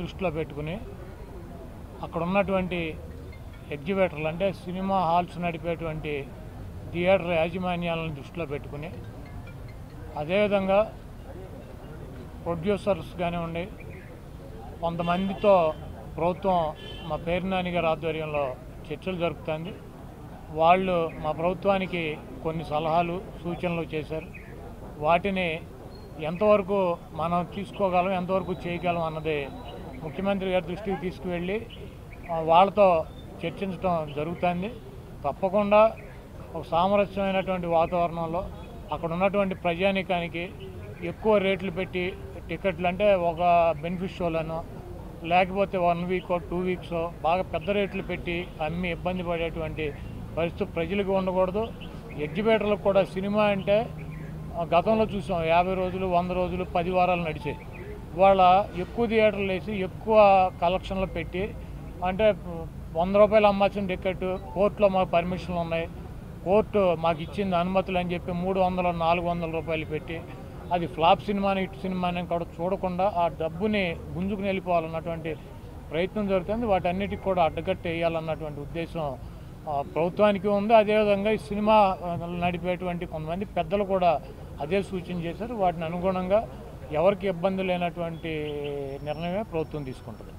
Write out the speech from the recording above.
దృష్టిలో పెట్టుకుని అక్కడ ఉన్నటువంటి ఎగ్జిబిటర్లు అంటే సినిమా హాల్స్ నడిపేటువంటి థియేటర్ యాజమాన్యాలను దృష్టిలో పెట్టుకుని అదేవిధంగా ప్రొడ్యూసర్స్ కానివ్వండి కొంతమందితో ప్రభుత్వం మా పేరునాని గారి ఆధ్వర్యంలో చర్చలు జరుపుతుంది వాళ్ళు మా ప్రభుత్వానికి కొన్ని సలహాలు సూచనలు చేశారు వాటిని ఎంతవరకు మనం తీసుకోగలం ఎంతవరకు చేయగలం అన్నది ముఖ్యమంత్రి గారి దృష్టికి తీసుకువెళ్ళి ఆ, వాళ్ళతో చర్చించడం జరుగుతుంది తప్పకుండా ఒక సామరస్యమైనటువంటి వాతావరణంలో అక్కడ ఉన్నటువంటి ప్రజానీకానికి ఎక్కువ రేట్లు పెట్టి టికెట్లు అంటే ఒక బెనిఫిట్ షోలను లేకపోతే వన్ వీక్ టూ వీక్స్ బాగా పెద్ద రేట్లు పెట్టి అమ్మి ఇబ్బంది పడేటువంటి పరిస్థితి ప్రజలకు ఉండకూడదు ఎగ్జిబిటర్లకు కూడా సినిమా అంటే ఆ, గతంలో చూసాం యాభై రోజులు వంద రోజులు పది వారాలు నడిచాయి ఇవాళ ఎక్కువ థియేటర్లు వేసి ఎక్కువ కలెక్షన్లు పెట్టి అంటే వంద రూపాయలు అమ్మాల్సిన టికెట్ కోర్టులో మాకు పర్మిషన్లు ఉన్నాయి కోర్టు మాకు ఇచ్చింది అనుమతులు అని చెప్పి మూడు వందల నాలుగు వందల రూపాయలు పెట్టి అది ఫ్లాప్ సినిమాని ఇటు సినిమాని కూడా చూడకుండా ఆ డబ్బుని గుంజుకుని వెళ్ళిపోవాలన్నటువంటి ప్రయత్నం జరుగుతుంది వాటన్నిటికి కూడా అడ్డగట్టు వేయాలన్నటువంటి ఉద్దేశం ఆ, ప్రభుత్వానికి ఉంది అదేవిధంగా ఈ సినిమా ఆ, నడిపేటువంటి కొంతమంది పెద్దలు కూడా అదే సూచన చేశారు వాటిని అనుగుణంగా ఎవరికి ఇబ్బంది లేనటువంటి నిర్ణయమే ప్రభుత్వం తీసుకుంటుంది